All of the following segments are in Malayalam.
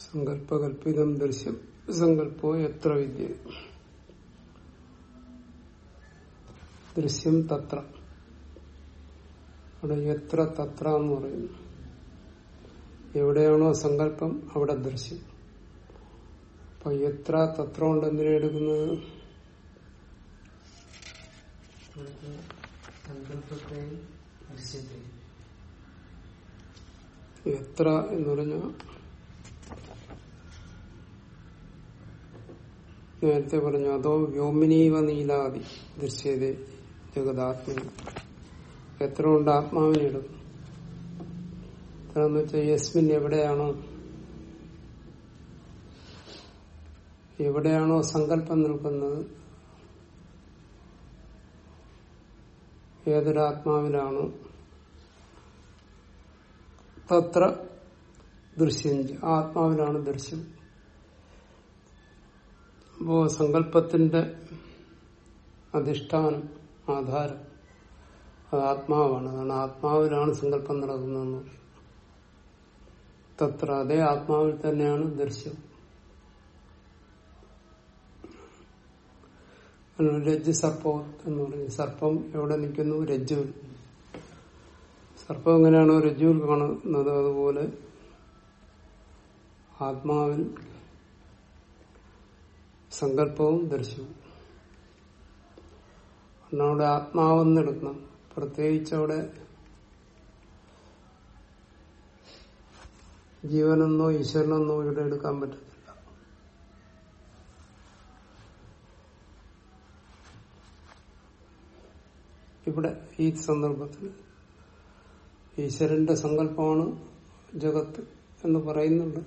സങ്കല്പകൽപ്പിതം ദൃശ്യം സങ്കല്പോ എത്ര വിദ്യ ദൃശ്യം തത്ര അവിടെ എത്ര തത്ര എന്ന് പറയുന്നു എവിടെയാണോ സങ്കല്പം അവിടെ ദൃശ്യം അപ്പൊ എത്ര തത്ര കൊണ്ട് എന്തിനാ എടുക്കുന്നത് ഇവിടുത്തെ സങ്കല്പത്തെയും ദൃശ്യത്തെയും എത്ര എന്ന് പറഞ്ഞാൽ നേരത്തെ പറഞ്ഞു അതോ വ്യോമിനീവ നീലാതി ദൃശ്യത ജഗതാത്മ എത്ര കൊണ്ട് ആത്മാവിനെ എടുക്കും എത്ര എന്ന് വെച്ചാൽ യസ്മിൻ എവിടെയാണോ എവിടെയാണോ സങ്കല്പം നിൽക്കുന്നത് ഏതൊരാത്മാവിലാണോ തത്ര ദൃശ്യം ആത്മാവിലാണ് ദൃശ്യം അപ്പോ സങ്കല്പത്തിന്റെ അധിഷ്ഠാനം ആധാരം അത് ആത്മാവാണ് അതാണ് ആത്മാവിലാണ് സങ്കല്പം നടക്കുന്നതെന്ന് പറയുന്നത് തത്ര അതേ ആത്മാവിൽ തന്നെയാണ് ദൃശ്യം രജ്ജു സർപ്പം എന്ന് പറയും സർപ്പം എവിടെ നിൽക്കുന്നു രജ്ജുവിൽ സർപ്പം എങ്ങനെയാണോ രജ്ജുവിൽ കാണുന്നത് അതുപോലെ ആത്മാവിൽ സങ്കല്പവും ദർശനവും കാരണം അവിടെ ആത്മാവെന്നെടുക്കണം പ്രത്യേകിച്ച് അവിടെ ജീവനെന്നോ ഈശ്വരനെന്നോ ഇവിടെ എടുക്കാൻ പറ്റത്തില്ല ഇവിടെ ഈ സന്ദർഭത്തിൽ ഈശ്വരന്റെ സങ്കല്പമാണ് ജഗത്ത് എന്ന് പറയുന്നുണ്ട്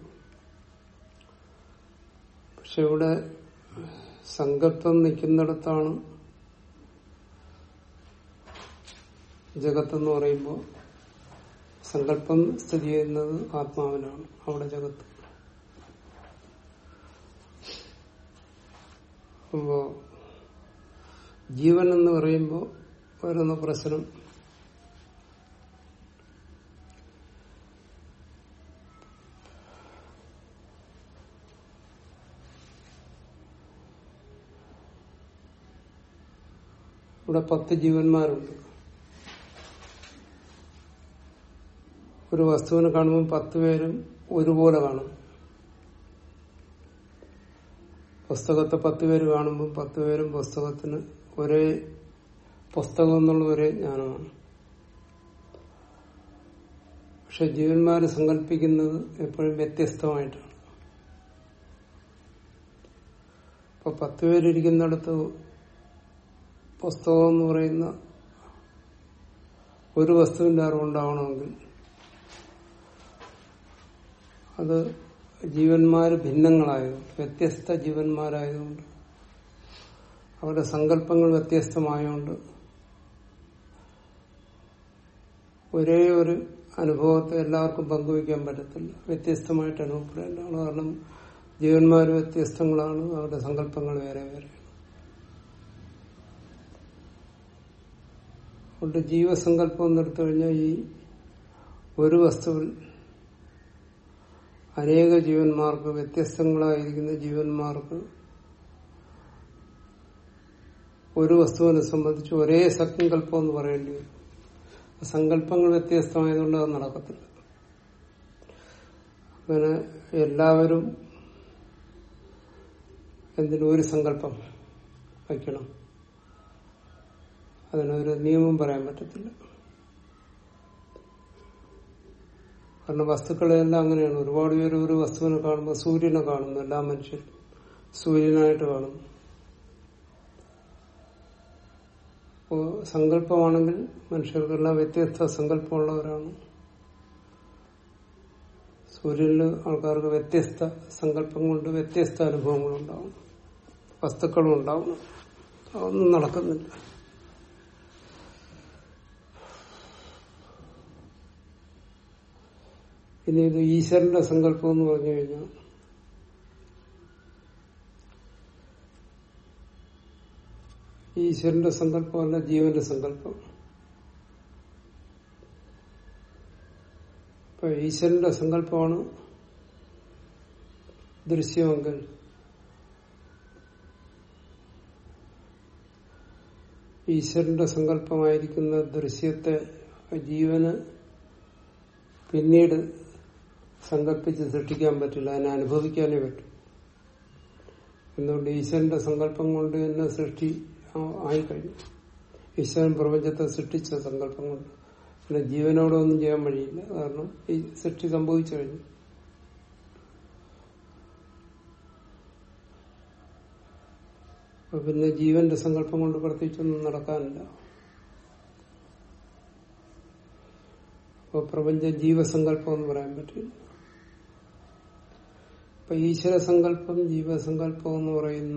പക്ഷെ ഇവിടെ സങ്കല്പം നിൽക്കുന്നിടത്താണ് ജഗത്ത് എന്ന് പറയുമ്പോൾ സങ്കല്പം സ്ഥിതി ചെയ്യുന്നത് ആത്മാവിനാണ് അവിടെ ജഗത്ത് അപ്പോ ജീവൻ എന്ന് പറയുമ്പോൾ വരുന്ന പ്രശ്നം ഇവിടെ പത്ത് ജീവന്മാരുണ്ട് ഒരു വസ്തുവിനെ കാണുമ്പോൾ പത്ത് പേരും ഒരുപോലെ കാണും പുസ്തകത്തെ പത്ത് പേര് കാണുമ്പോൾ പത്ത് പേരും പുസ്തകത്തിന് ഒരേ പുസ്തകം എന്നുള്ള ഒരേ ജ്ഞാനമാണ് പക്ഷെ ജീവന്മാര് സങ്കല്പിക്കുന്നത് എപ്പോഴും വ്യത്യസ്തമായിട്ടാണ് ഇപ്പൊ പത്ത് പേരിരിക്കുന്നിടത്ത് പുസ്തകം എന്ന് പറയുന്ന ഒരു വസ്തുവിന്റെ അറിവുണ്ടാവണമെങ്കിൽ അത് ജീവന്മാര് ഭിന്നങ്ങളായതുകൊണ്ട് വ്യത്യസ്ത ജീവന്മാരായതുകൊണ്ട് അവരുടെ സങ്കല്പങ്ങൾ വ്യത്യസ്തമായതുകൊണ്ട് ഒരേ ഒരു അനുഭവത്തെ എല്ലാവർക്കും പങ്കുവയ്ക്കാൻ പറ്റത്തില്ല വ്യത്യസ്തമായിട്ട് അനുഭവപ്പെടേണ്ടതാണ് കാരണം ജീവന്മാർ വ്യത്യസ്തങ്ങളാണ് അവരുടെ സങ്കല്പങ്ങൾ വേറെ വേറെ അതുകൊണ്ട് ജീവസങ്കല്പം എന്നെടുത്തു കഴിഞ്ഞാൽ ഈ ഒരു വസ്തുവിൽ അനേക ജീവന്മാർക്ക് വ്യത്യസ്തങ്ങളായിരിക്കുന്ന ജീവന്മാർക്ക് ഒരു വസ്തുവിനെ സംബന്ധിച്ച് ഒരേ സങ്കല്പം എന്ന് പറയേണ്ടി വരും സങ്കല്പങ്ങൾ വ്യത്യസ്തമായതുകൊണ്ട് അത് നടക്കത്തില്ല അങ്ങനെ എല്ലാവരും എന്തിനും ഒരു സങ്കല്പം വയ്ക്കണം അതിനൊരു നിയമം പറയാൻ പറ്റത്തില്ല കാരണം വസ്തുക്കളെല്ലാം അങ്ങനെയാണ് ഒരുപാട് പേര് ഒരു വസ്തുവിനെ കാണുമ്പോൾ സൂര്യനെ കാണുന്നു എല്ലാ മനുഷ്യരും സൂര്യനായിട്ട് കാണുന്നു അപ്പോ സങ്കല്പമാണെങ്കിൽ മനുഷ്യർക്കെല്ലാം വ്യത്യസ്ത സങ്കല്പമുള്ളവരാണ് സൂര്യനിൽ ആൾക്കാർക്ക് വ്യത്യസ്ത സങ്കല്പങ്ങളുണ്ട് വ്യത്യസ്ത അനുഭവങ്ങളുണ്ടാവും വസ്തുക്കളും ഉണ്ടാവും അതൊന്നും നടക്കുന്നില്ല ഇനി ഇത് ഈശ്വരന്റെ സങ്കല്പം എന്ന് പറഞ്ഞു കഴിഞ്ഞാൽ ഈശ്വരന്റെ സങ്കല്പമല്ല ജീവന്റെ സങ്കല്പം ഇപ്പൊ ഈശ്വരന്റെ സങ്കല്പമാണ് ദൃശ്യമെങ്കിൽ ഈശ്വരന്റെ സങ്കല്പമായിരിക്കുന്ന ദൃശ്യത്തെ ജീവന് പിന്നീട് സങ്കല്പിച്ച് സൃഷ്ടിക്കാൻ പറ്റില്ല അതിനെ അനുഭവിക്കാനേ പറ്റും എന്തുകൊണ്ട് ഈശ്വരന്റെ സങ്കല്പം കൊണ്ട് തന്നെ സൃഷ്ടി ആ- ആയിക്കഴിഞ്ഞു ഈശ്വരൻ പ്രപഞ്ചത്തെ സൃഷ്ടിച്ച സങ്കല്പം കൊണ്ട് പിന്നെ ജീവനോടെ ഒന്നും ചെയ്യാൻ വഴിയില്ല കാരണം ഈ സൃഷ്ടി സംഭവിച്ചു കഴിഞ്ഞു അപ്പൊ പിന്നെ ജീവന്റെ സങ്കല്പം കൊണ്ട് പ്രത്യേകിച്ചൊന്നും നടക്കാനില്ല അപ്പൊ പ്രപഞ്ച ജീവസങ്കല്പം എന്ന് പറയാൻ പറ്റില്ല അപ്പൊ ഈശ്വര സങ്കല്പം ജീവസങ്കല്പം എന്ന് പറയുന്ന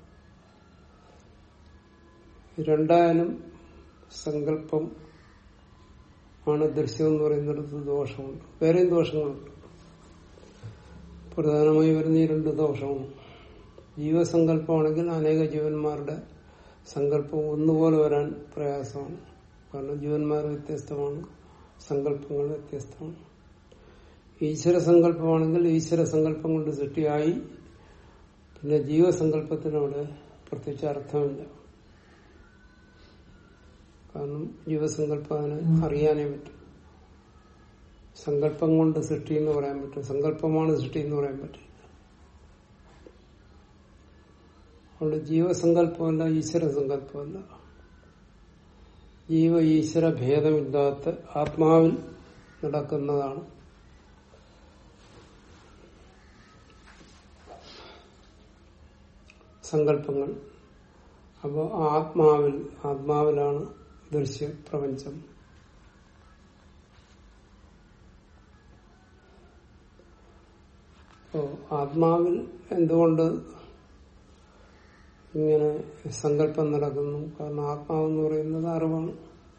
രണ്ടായാലും സങ്കല്പം ആണ് ദൃശ്യം എന്ന് പറയുന്നിടത്ത് ദോഷമുണ്ട് വേറെയും ദോഷങ്ങളുണ്ട് പ്രധാനമായി വരുന്ന ഈ രണ്ട് ദോഷമാണ് ജീവസങ്കല്പമാണെങ്കിൽ അനേക ജീവന്മാരുടെ സങ്കല്പം ഒന്നുപോലെ വരാൻ പ്രയാസമാണ് കാരണം ജീവന്മാർ വ്യത്യസ്തമാണ് സങ്കല്പങ്ങൾ വ്യത്യസ്തമാണ് ഈശ്വര സങ്കല്പമാണെങ്കിൽ ഈശ്വര സങ്കല്പം കൊണ്ട് സൃഷ്ടിയായി പിന്നെ ജീവസങ്കല്പത്തിനവിടെ പ്രത്യേകിച്ച് അർത്ഥമില്ല കാരണം ജീവസങ്കല്പം അതിന് അറിയാനേ പറ്റും സങ്കല്പം കൊണ്ട് സൃഷ്ടി എന്ന് പറയാൻ പറ്റും സങ്കല്പമാണ് സൃഷ്ടി എന്ന് പറയാൻ പറ്റില്ല അതുകൊണ്ട് ജീവസങ്കല്പമല്ല ഈശ്വര സങ്കല്പമല്ല ജീവ ഈശ്വര ഭേദമില്ലാത്ത ആത്മാവിൽ നടക്കുന്നതാണ് സങ്കല്പങ്ങൾ അപ്പോൾ ആത്മാവിൽ ആത്മാവിലാണ് ദൃശ്യ പ്രപഞ്ചം അപ്പോ ആത്മാവിൽ എന്തുകൊണ്ട് ഇങ്ങനെ സങ്കല്പം നടക്കുന്നു കാരണം ആത്മാവ് എന്ന് പറയുന്നത് അറിവാണ്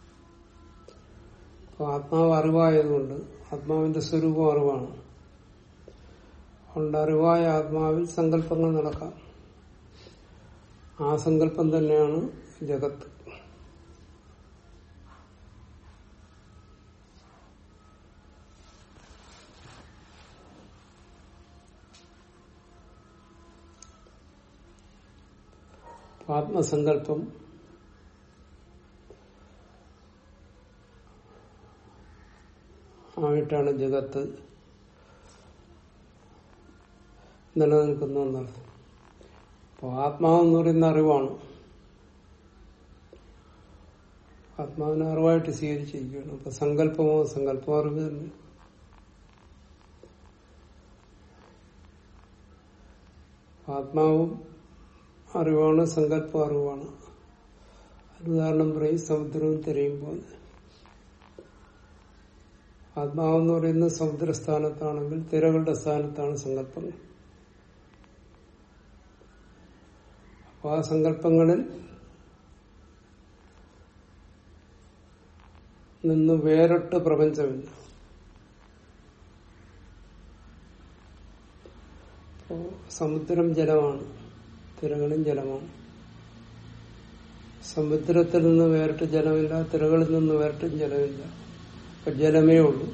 അപ്പൊ ആത്മാവ് അറിവായതുകൊണ്ട് ആത്മാവിന്റെ സ്വരൂപം അറിവാണ് അതുകൊണ്ട് അറിവായ ആത്മാവിൽ സങ്കല്പങ്ങൾ നടക്കാം ആ സങ്കല്പം തന്നെയാണ് ജഗത്ത് ആത്മസങ്കല്പം ആയിട്ടാണ് ജഗത്ത് നിലനിൽക്കുന്നതെന്നർത്ഥം അപ്പോൾ ആത്മാവെന്ന് പറയുന്ന അറിവാണ് ആത്മാവിനെ അറിവായിട്ട് സ്വീകരിച്ചിരിക്കുകയാണ് അപ്പൊ സങ്കല്പമോ സങ്കല്പം അറിവ് തന്നെ ആത്മാവും അറിവാണ് സങ്കല്പം അറിവാണ് ഒരു ഉദാഹരണം പറയും സമുദ്രവും തിരയുമ്പോൾ ആത്മാവെന്ന് പറയുന്നത് സമുദ്രസ്ഥാനത്താണെങ്കിൽ തിരകളുടെ സ്ഥാനത്താണ് സങ്കല്പങ്ങൾ അപ്പൊ ആ സങ്കല്പങ്ങളിൽ നിന്ന് വേറിട്ട് പ്രപഞ്ചമില്ല അപ്പോ സമുദ്രം ജലമാണ് തിരകളും ജലമാണ് സമുദ്രത്തിൽ നിന്ന് വേറിട്ട് ജലമില്ല തിരകളിൽ നിന്ന് വേറിട്ടും ജലമില്ല അപ്പൊ ജലമേ ഉള്ളൂ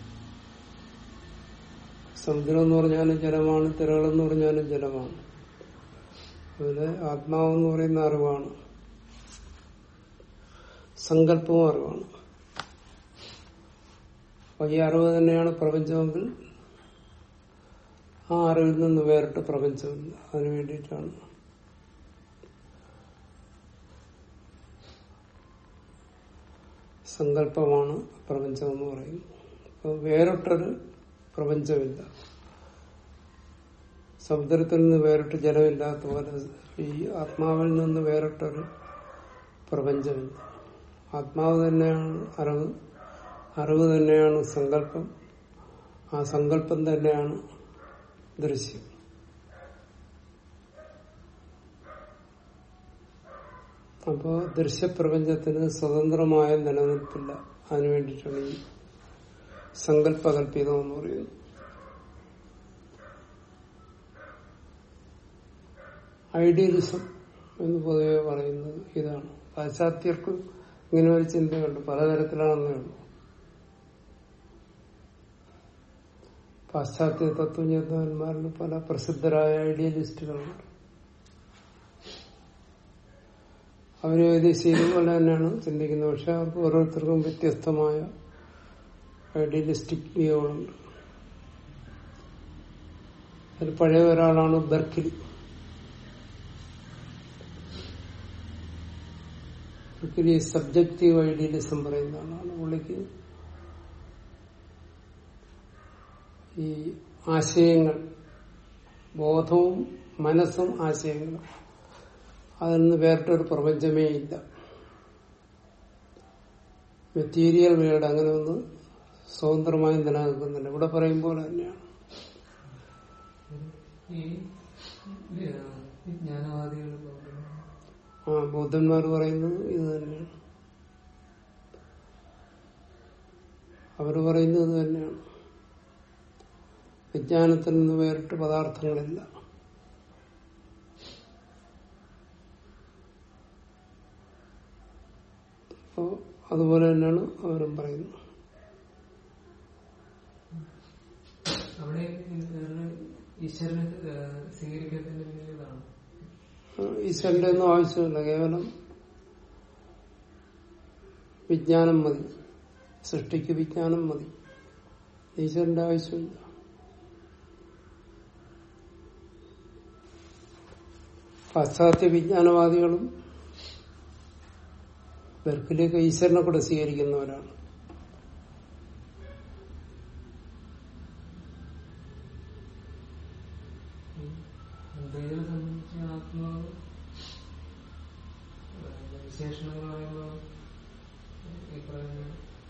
സമുദ്രം എന്ന് പറഞ്ഞാലും ജലമാണ് തിരകളെന്ന് പറഞ്ഞാലും ജലമാണ് അതില് ആത്മാവെന്ന് പറയുന്ന അറിവാണ് സങ്കല്പവും അറിവാണ് അപ്പൊ ഈ അറിവ് തന്നെയാണ് പ്രപഞ്ചമെങ്കിൽ ആ അറിവിൽ നിന്ന് വേറിട്ട് പ്രപഞ്ചമില്ല അതിനു വേണ്ടിയിട്ടാണ് സങ്കല്പമാണ് പ്രപഞ്ചം എന്ന് പറയുന്നത് അപ്പൊ വേറിട്ടൊരു പ്രപഞ്ചമില്ല സമുദ്രത്തിൽ നിന്ന് വേറിട്ട് ജലമില്ലാത്ത പോലെ ഈ ആത്മാവിൽ നിന്ന് വേറിട്ടൊരു പ്രപഞ്ചമില്ല ആത്മാവ് തന്നെയാണ് അറിവ് അറിവ് തന്നെയാണ് സങ്കല്പം ആ സങ്കല്പം തന്നെയാണ് ദൃശ്യം അപ്പോ ദൃശ്യപ്രപഞ്ചത്തിന് സ്വതന്ത്രമായ നിലനിൽപ്പില്ല അതിനു വേണ്ടിയിട്ടാണ് ഈ സങ്കല്പകല്പിതം എന്ന് പറയുന്നത് ഐഡിയലിസം എന്ന് പൊതുവെ പറയുന്നത് ഇതാണ് പാശ്ചാത്യർക്ക് ഇങ്ങനെ ഒരു ചിന്തയുണ്ട് പലതരത്തിലാണെന്നേ ഉള്ളൂ പാശ്ചാത്യ തത്വജ്ഞാന്മാരിൽ പല പ്രസിദ്ധരായ ഐഡിയലിസ്റ്റുകളുണ്ട് അവര് ഏകദേശം ഇതുപോലെ തന്നെയാണ് ചിന്തിക്കുന്നത് പക്ഷെ അവർക്ക് ഓരോരുത്തർക്കും വ്യത്യസ്തമായ ഐഡിയലിസ്റ്റിക് വ്യൂകളുണ്ട് അതിൽ പഴയ ഒരാളാണ് ബെർക്കിലി ബെർക്കിലി സബ്ജക്റ്റീവ് ഐഡിയലിസം പറയുന്ന ആളാണ് പുള്ളിക്ക് ഈ ആശയങ്ങൾ ബോധവും മനസ്സും ആശയങ്ങളും അതിൽ നിന്ന് വേറിട്ടൊരു പ്രപഞ്ചമേ ഇല്ല മെറ്റീരിയൽ വേർഡ് അങ്ങനെ ഒന്ന് സ്വതന്ത്രമായി നിലനിൽക്കുന്നുണ്ട് ഇവിടെ പറയുമ്പോൾ തന്നെയാണ് ഈ വിജ്ഞാനവാദികൾ ആ ബൗദ്ധന്മാർ പറയുന്നത് ഇത് തന്നെയാണ് അവര് പറയുന്നത് ഇത് തന്നെയാണ് വിജ്ഞാനത്തിൽ നിന്ന് വേറിട്ട് പദാർത്ഥങ്ങളില്ല അപ്പോ അതുപോലെ തന്നെയാണ് അവരും പറയുന്നത് അവിടെ ഇവരുടെ ഈശ്വരനെ ഏഹ്, സ്വീകരിക്കുന്നതിന്റെ പിന്നിൽ ഇതാണ് ഈശ്വരന്റെ ഒന്നും ആവശ്യമില്ല കേവലം വിജ്ഞാനം മതി സൃഷ്ടിക്ക് വിജ്ഞാനം മതി ഈശ്വരന്റെ ആവശ്യമില്ല പാശ്ചാത്യ വിജ്ഞാനവാദികളും ബെർക്കിലേക്ക് ഈശ്വരനെ കൂടെ സ്വീകരിക്കുന്നവരാണ് അദ്വൈതനെ സംബന്ധിച്ച് ആത്മാവ് ഏഹ്, വിശേഷണങ്ങൾ പറയുമ്പോൾ ഈ പറയുന്ന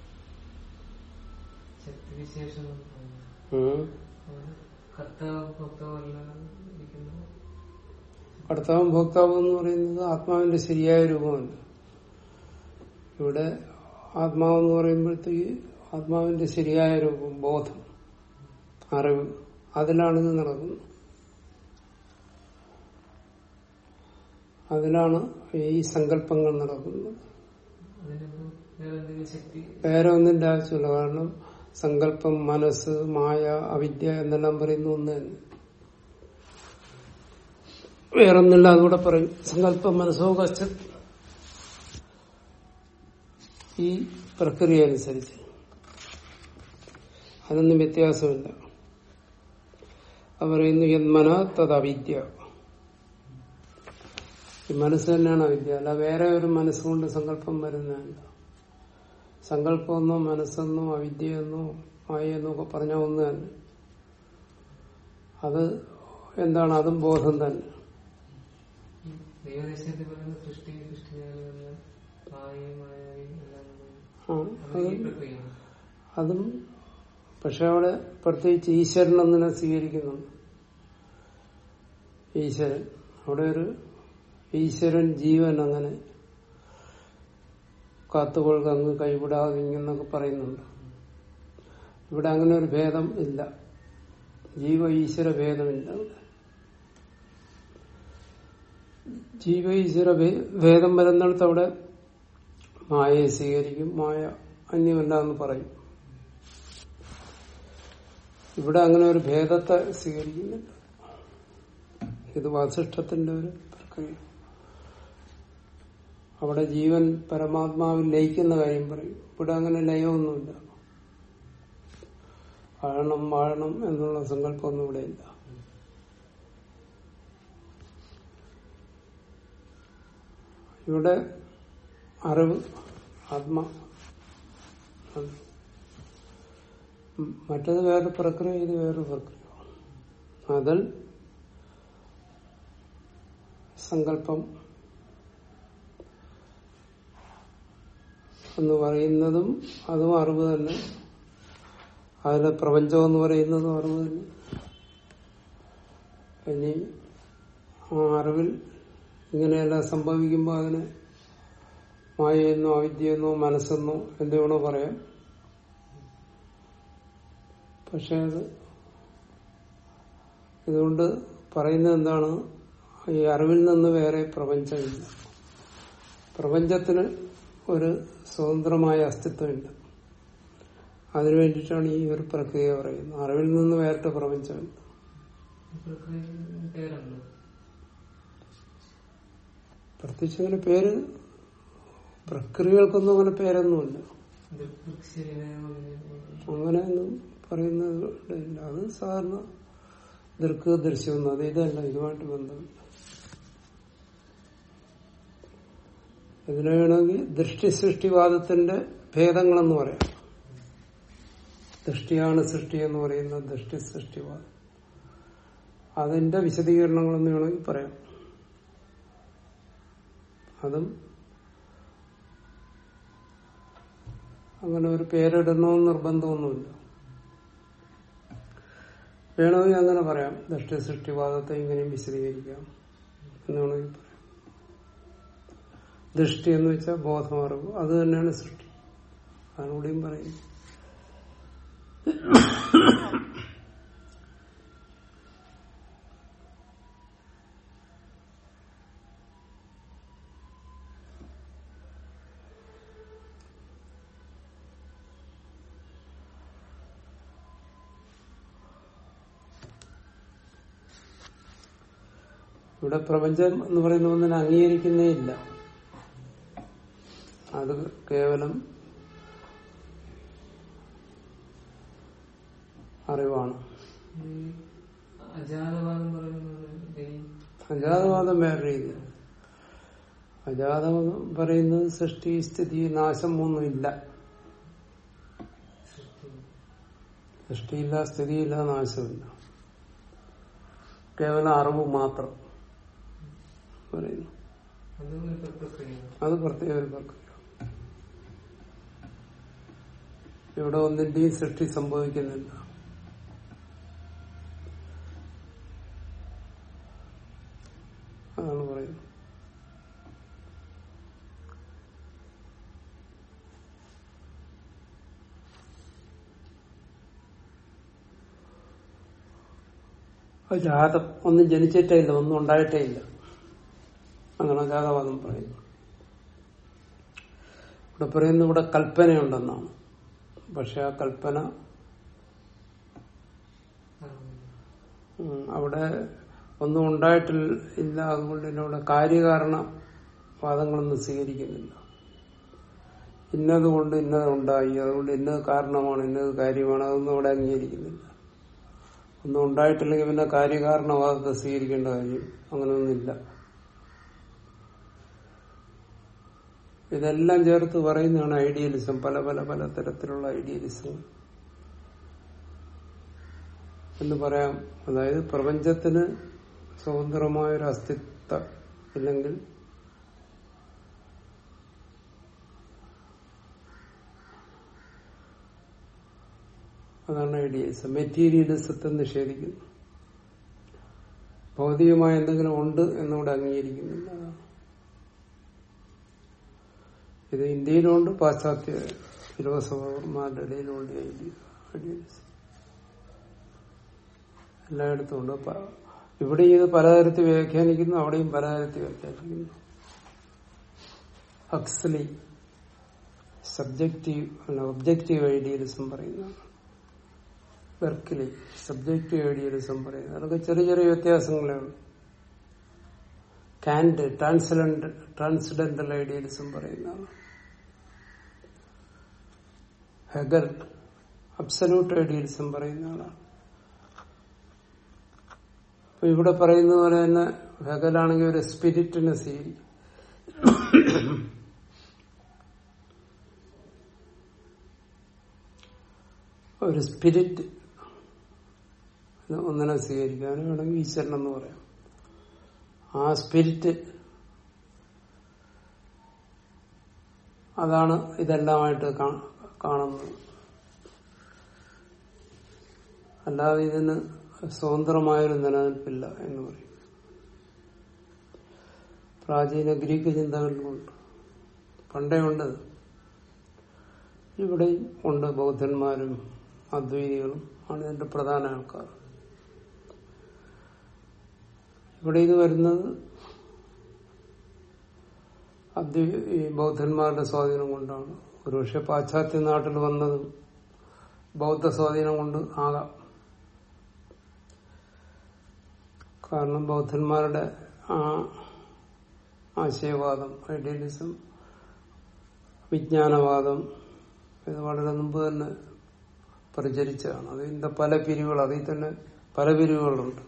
ശക്തിവിശേഷങ്ങൾ പറയുന്നു. ഉം. അത് കർത്താവ് ഭക്താവല്ല ഇരിക്കുന്നു കർത്താവും ഭോക്താവും എന്ന് പറയുന്നത് ആത്മാവിന്റെ ശരിയായ രൂപമല്ല ഇവിടെ ആത്മാവെന്ന് പറയുമ്പോഴത്തേക്ക് ആത്മാവിന്റെ ശരിയായ രൂപം ബോധം അറിവ് അതിലാണ് ഇത് നടക്കുന്നത് അതിലാണ് ഈ സങ്കല്പങ്ങൾ നടക്കുന്നത് അതിനെന്തോ വേറെ എന്തെങ്കിലും ശക്തി വേറെ ഒന്നിന്റെ ആവശ്യമില്ല കാരണം സങ്കല്പം മനസ്സ് മായ അവിദ്യ എന്നെല്ലാം പറയുന്ന ഒന്ന് തന്നെ വേറൊന്നില്ല അതുകൂടെ പറയും സങ്കല്പം മനസ്സോ കച്ച ഈ പ്രക്രിയ അനുസരിച്ച് അതൊന്നും വ്യത്യാസമില്ല അത് പറയുന്നു യന്മന തത് അവിദ്യ ഈ മനസ്സ് തന്നെയാണ് അവിദ്യ അല്ല വേറെ ഒരു മനസ്സുകൊണ്ട് സങ്കല്പം വരുന്നതല്ല സങ്കല്പമെന്നോ മനസ്സെന്നോ അവിദ്യയെന്നോ മായെന്നോ ഒക്കെ പറഞ്ഞ ഒന്ന് തന്നെ അത് എന്താണ് അതും ബോധം തന്നെ ഈ ദൈവദേശത്തിൽ പറയുന്ന സൃഷ്ടി സൃഷ്ടിജാലമെല്ലാം മായയും മായായും എല്ലാം ആ, അത് അത് ഈ പ്രക്രിയയാണ് അതും പക്ഷെ അവിടെ പ്രത്യേകിച്ച് ഈശ്വരൻ ഒന്നിനെ സ്വീകരിക്കുന്നുണ്ട് ഈശ്വരൻ അവിടെ ഒരു ഈശ്വരൻ ജീവൻ അങ്ങനെ കാത്തുകൊള്ളുക അങ്ങ് കൈവിടാതെ ഇങ്ങനൊക്കെ പറയുന്നുണ്ട് ഇവിടെ അങ്ങനെ ഒരു ഭേദം ഇല്ല ജീവ ഈശ്വര ഭേദമില്ല അവിടെ ജീവ ഈശ്വര ഭേ- ഭേദം വരുന്നിടത്ത് അവിടെ മായയെ സ്വീകരിക്കും മായ അന്യമല്ല എന്ന് പറയും ഇവിടെ അങ്ങനെ ഒരു ഭേദത്തെ സ്വീകരിക്കുന്നില്ല ഇത് വാസിഷ്ഠത്തിന്റെ ഒരു പ്രക്രിയ അവിടെ ജീവൻ പരമാത്മാവിൽ ലയിക്കുന്ന കാര്യം പറയും ഇവിടെ അങ്ങനെ ലയമൊന്നുമില്ല വാഴണം വാഴണം എന്നുള്ള സങ്കല്പമൊന്നും ഇവിടെ ഇല്ല ഇവിടെ അറിവ് ആത്മ ആണ്. ഉം, മറ്റത് വേറെ പ്രക്രിയ ഇത് വേറെ പ്രക്രിയ അതിൽ സങ്കല്പം എന്ന് പറയുന്നതും അതും അറിവ് തന്നെ അതിലെ പ്രപഞ്ചം എന്ന് പറയുന്നതും അറിവ് തന്നെ ഇനി ആ അറിവിൽ ഇങ്ങനെയെല്ലാം സംഭവിക്കുമ്പോൾ അതിനെ മായയെന്നോ അവിദ്യയെന്നോ മനസ്സെന്നോ എന്ത് വേണോ പറയാം പക്ഷെ അത് ഇതുകൊണ്ട് പറയുന്നത് എന്താണ് ഈ അറിവിൽ നിന്ന് വേറെ പ്രപഞ്ചമില്ല പ്രപഞ്ചത്തിന് ഒരു സ്വതന്ത്രമായ അസ്തിത്വമില്ല അതിനു വേണ്ടിയിട്ടാണ് ഈ ഒരു പ്രക്രിയ പറയുന്നത് അറിവിൽ നിന്ന് വേറിട്ട പ്രപഞ്ചം പ്രക്രിയ പേരുണ്ടോ പ്രത്യേകിച്ച് അങ്ങനെ പേര് പ്രക്രിയകൾക്കൊന്നും അങ്ങനെ പേരൊന്നുമില്ല അങ്ങനെയൊന്നും പറയുന്നത് ഇല്ല അത് സാധാരണ ദീർഘ ദൃശ്യം അത് ഇതല്ല ഇതുമായിട്ട് ബന്ധമില്ല ഇതിനെ വേണമെങ്കിൽ ദൃഷ്ടി സൃഷ്ടിവാദത്തിന്റെ ഭേദങ്ങളെന്ന് പറയാം ദൃഷ്ടിയാണ് സൃഷ്ടി എന്ന് പറയുന്ന ദൃഷ്ടി സൃഷ്ടിവാദം അതിന്റെ വിശദീകരണങ്ങളെന്ന് വേണമെങ്കിൽ പറയാം അതും അങ്ങനെ ഒരു പേരിടണമെന്ന് നിർബന്ധമൊന്നുമില്ല വേണമെങ്കിൽ അങ്ങനെ പറയാം ദൃഷ്ടി സൃഷ്ടിവാദത്തെ ഇങ്ങനെയും വിശദീകരിക്കാം എന്ന് വേണമെങ്കിൽ പറയാം ദൃഷ്ടി എന്ന് വെച്ചാൽ ബോധം അറിവ് അത് തന്നെയാണ് സൃഷ്ടി അതിനൂടെയും പറയും ഇവിടെ പ്രപഞ്ചം എന്ന് പറയുന്ന ഒന്നിനെ അംഗീകരിക്കുന്നേ ഇല്ല അത് കേവലം അറിവാണ് അജാതവാദം പറയുന്നത് ഈ അജാതവാദം വേറെ രീതി അജാതവാദം പറയുന്നത് സൃഷ്ടി സ്ഥിതി നാശം ഒന്നും ഇല്ല സൃഷ്ടി സൃഷ്ടിയില്ല സ്ഥിതിയില്ല നാശമില്ല കേവലം അറിവ് മാത്രം പറയുന്നു അതും ഒരു പ്രക്രിയയാണ് അത് പ്രത്യേക ഒരു പ്രക്രിയ ഇവിടെ ഒന്നിന്റെയും സൃഷ്ടി സംഭവിക്കുന്നില്ല അതാണ് പറയുന്നത് അത് ജാതം ഒന്നും ജനിച്ചിട്ടേ ഇല്ല ഒന്നും ഉണ്ടായിട്ടേ ഇല്ല അങ്ങനെ ജാതവാദം പറയുന്നു ഇവിടെ പറയുന്നത് ഇവിടെ കൽപ്പനയുണ്ടെന്നാണ് പക്ഷെ ആ കൽപ്പന ഉം, അവിടെ ഒന്നും ഉണ്ടായിട്ടില്ല അതുകൊണ്ട് തന്നെ അവിടെ കാര്യകാരണ വാദങ്ങളൊന്നും സ്വീകരിക്കുന്നില്ല ഇന്നത് കൊണ്ട് ഇന്നത് ഉണ്ടായി അതുകൊണ്ട് ഇന്നത് കാരണമാണ് ഇന്നത് കാര്യമാണ് അതൊന്നും അവിടെ അംഗീകരിക്കുന്നില്ല ഒന്നും ഉണ്ടായിട്ടില്ലെങ്കിൽ പിന്നെ കാര്യകാരണവാദത്തെ സ്വീകരിക്കേണ്ട കാര്യം അങ്ങനെയൊന്നുമില്ല ഇതെല്ലാം ചേർത്ത് പറയുന്നതാണ് ഐഡിയലിസം പല പല പല തരത്തിലുള്ള ഐഡിയലിസം എന്ന് പറയാം അതായത് പ്രപഞ്ചത്തിന് സ്വതന്ത്രമായൊരു അസ്തിത്വം ഇല്ലെങ്കിൽ അതാണ് ഐഡിയലിസം മെറ്റീരിയലിസത്തെ നിഷേധിക്കുന്നു ഭൗതികമായ എന്തെങ്കിലും ഉണ്ട് എന്നിവിടെ അംഗീകരിക്കുന്നില്ല അതാണ് ഇത് ഇന്ത്യയിലുണ്ട് പാശ്ചാത്യ ഫിലോസഫർമാരുടെ ഇടയിലുണ്ട് ഐഡിയലിസം എല്ലായിടത്തും ഉണ്ട് പ- ഇവിടെ ഇത് പലതരത്തിൽ വ്യാഖ്യാനിക്കുന്നു അവിടെയും പലതരത്തിൽ വ്യാഖ്യാനിക്കുന്നു ഹക്സ്ലി സബ്ജക്റ്റീവ് അല്ല ഒബ്ജക്റ്റീവ് ഐഡിയലിസം പറയുന്നതാണ് വെർക്കിലി സബ്ജക്റ്റീവ് ഐഡിയലിസം പറയുന്നത് അതൊക്കെ ചെറിയ ചെറിയ വ്യത്യാസങ്ങളേ ഉള്ളൂ കാൻഡ് ട്രാൻസ്ലന്റ് ട്രാൻസ്ഡെന്റൽ ഐഡിയലിസം പറയുന്നതാണ് ഹെഗൽ അബ്സല്യൂട്ട് ഐഡിയലിസം പറയുന്ന ആളാണ് അപ്പൊ ഇവിടെ പറയുന്ന പോലെ തന്നെ ഹെഗലാണെങ്കിൽ ഒരു സ്പിരിറ്റിനെ സ്വീകരിക്കും ഒരു സ്പിരിറ്റ് ഒന്നിനെ സ്വീകരിക്കാനും വേണമെങ്കിൽ ഈശ്വരൻ എന്ന് പറയാം ആ സ്പിരിറ്റ് അതാണ് ഇതെല്ലാമായിട്ട് കാ- കാണുന്നത് അല്ലാതെ ഇതിന് സ്വതന്ത്രമായൊരു നിലനിൽപ്പില്ല എന്ന് പറയും പ്രാചീന ഗ്രീക്ക് ചിന്തകളിലുണ്ട് പണ്ടേ ഉണ്ട് ഇവിടെയും ഉണ്ട് ബൗദ്ധന്മാരും അദ്വൈതികളും ആണ് ഇതിന്റെ പ്രധാന ആൾക്കാർ ഇവിടെ ഇത് വരുന്നത് അദ്വൈ ഈ ബൗദ്ധന്മാരുടെ സ്വാധീനം കൊണ്ടാണ് ഒരുപക്ഷെ പാശ്ചാത്യ നാട്ടിൽ വന്നതും ബൗദ്ധ സ്വാധീനം കൊണ്ട് ആകാം കാരണം ബൗദ്ധന്മാരുടെ ആ ആശയവാദം ഐഡിയലിസം വിജ്ഞാനവാദം ഇത് വളരെ മുമ്പ് തന്നെ പ്രചരിച്ചതാണ് അതിന്റെ പല പിരിവുകൾ അതിൽ തന്നെ പല പിരിവുകളുണ്ട്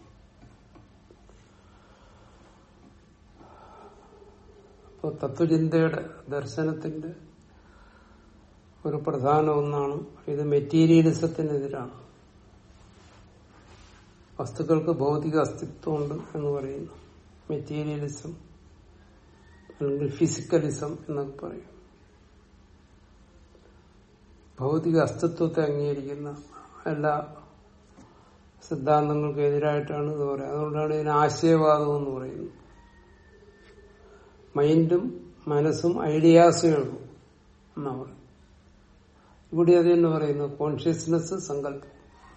അപ്പോൾ തത്വചിന്തയുടെ ദർശനത്തിന്റെ ഒരു പ്രധാന ഒന്നാണ് ഇത് മെറ്റീരിയലിസത്തിനെതിരാണ് വസ്തുക്കൾക്ക് ഭൗതിക അസ്തിത്വമുണ്ട് എന്ന് പറയുന്നു മെറ്റീരിയലിസം അല്ലെങ്കിൽ ഫിസിക്കലിസം എന്നൊക്കെ പറയും ഭൗതിക അസ്തിത്വത്തെ അംഗീകരിക്കുന്ന എല്ലാ സിദ്ധാന്തങ്ങൾക്ക് എതിരായിട്ടാണ് ഇത് പറയുന്നത് അതുകൊണ്ടാണ് ഇതിന് ആശയവാദം എന്ന് പറയുന്നത് മൈൻഡും മനസ്സും ഐഡിയാസേ ഉള്ളൂ എന്നാ പറയുന്നത് ഇവിടെ അത് തന്നെ പറയുന്നു കോൺഷ്യസ്നെസ് സങ്കല്പം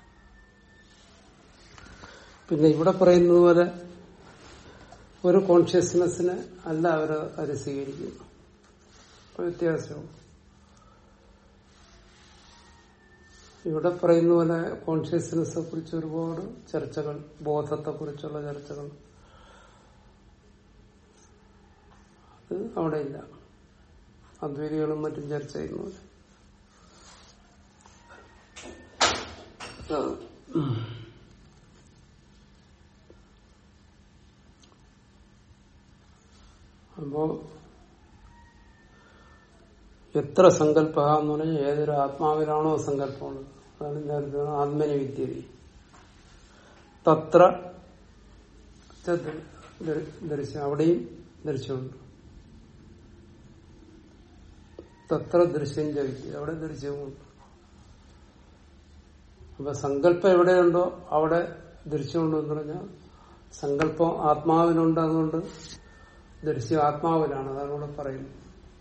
പിന്നെ ഇവിടെ പറയുന്നത് പോലെ ഒരു കോൺഷ്യസ്നെസ്സിനെ അല്ല അവർ അവർ സ്വീകരിക്കുന്നു വ്യത്യാസവും ഇവിടെ പറയുന്ന പോലെ കോൺഷ്യസ്നെസ്സിനെ കുറിച്ച് ഒരുപാട് ചർച്ചകൾ ബോധത്തെ കുറിച്ചുള്ള ചർച്ചകൾ അത് അവിടെ ഇല്ല അദ്വൈതികളും മറ്റും ചർച്ച ചെയ്യുന്ന പോലെ അപ്പോ എത്ര സങ്കല്പ എന്ന് പറഞ്ഞാൽ ഏതൊരു ആത്മാവിലാണോ സങ്കല്പമുള്ളത് അതാണ് നേരത്തെ ആത്മനി വിദ്യ തത്ര ദർശനം അവിടെയും ദർശനമുണ്ട് തത്ര ദൃശ്യം വിദ്യ അവിടെ ദൃശ്യവുമുണ്ട് അപ്പൊ സങ്കല്പം എവിടെയുണ്ടോ അവിടെ ദൃശ്യമുണ്ടോ എന്ന് പറഞ്ഞാൽ സങ്കല്പം ആത്മാവിനുണ്ട് അതുകൊണ്ട് ദൃശ്യം ആത്മാവിലാണ് അതാണ് ഇവിടെ പറയുന്നത്